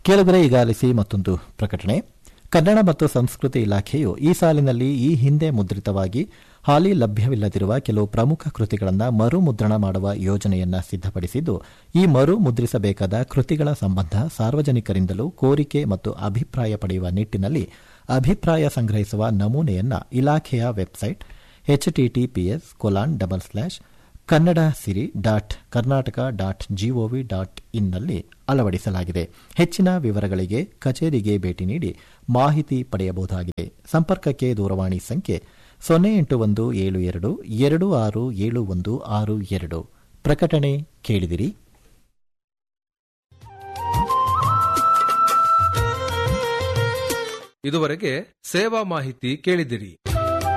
ಕೇಳುಗರೆ ಈಗ ಆಲಿಸಿ ಮತ್ತೊಂದು ಪ್ರಕಟಣೆ ಕನ್ನಡ ಮತ್ತು ಸಂಸ್ಕೃತಿ ಇಲಾಖೆಯು ಈ ಸಾಲಿನಲ್ಲಿ ಈ ಹಿಂದೆ ಮುದ್ರಿತವಾಗಿ ಹಾಲಿ ಲಭ್ಯವಿಲ್ಲದಿರುವ ಕೆಲವು ಪ್ರಮುಖ ಕೃತಿಗಳನ್ನು ಮರು ಮುದ್ರಣ ಮಾಡುವ ಯೋಜನೆಯನ್ನ ಸಿದ್ದಪಡಿಸಿದ್ದು ಈ ಮರು ಮುದ್ರಿಸಬೇಕಾದ ಕೃತಿಗಳ ಸಂಬಂಧ ಸಾರ್ವಜನಿಕರಿಂದಲೂ ಕೋರಿಕೆ ಮತ್ತು ಅಭಿಪ್ರಾಯ ಪಡೆಯುವ ನಿಟ್ಟಿನಲ್ಲಿ ಅಭಿಪ್ರಾಯ ಸಂಗ್ರಹಿಸುವ ನಮೂನೆಯನ್ನ ಇಲಾಖೆಯ website HTTPS colon double slash Kannada Siri dot Karnataka dot GOV dot ಇನ್ನಲ್ಲಿ ಅಳವಡಿಸಲಾಗಿದೆ ಹೆಚ್ಚಿನ ವಿವರಗಳಿಗೆ ಕಚೇರಿಗೆ ಭೇಟಿ ನೀಡಿ ಮಾಹಿತಿ ಪಡೆಯಬಹುದಾಗಿದೆ ಸಂಪರ್ಕಕ್ಕೆ ದೂರವಾಣಿ ಸಂಖ್ಯೆ ಸೊನ್ನೆ ಎಂಟು ಒಂದು ಏಳು ಎರಡು ಎರಡು ಆರು ಏಳು ಒಂದು ಆರು ಎರಡು ಪ್ರಕಟಣೆ ಕೇಳಿದಿರಿ ಇದುವರೆಗೆ ಸೇವಾ ಮಾಹಿತಿ ಕೇಳಿದಿರಿ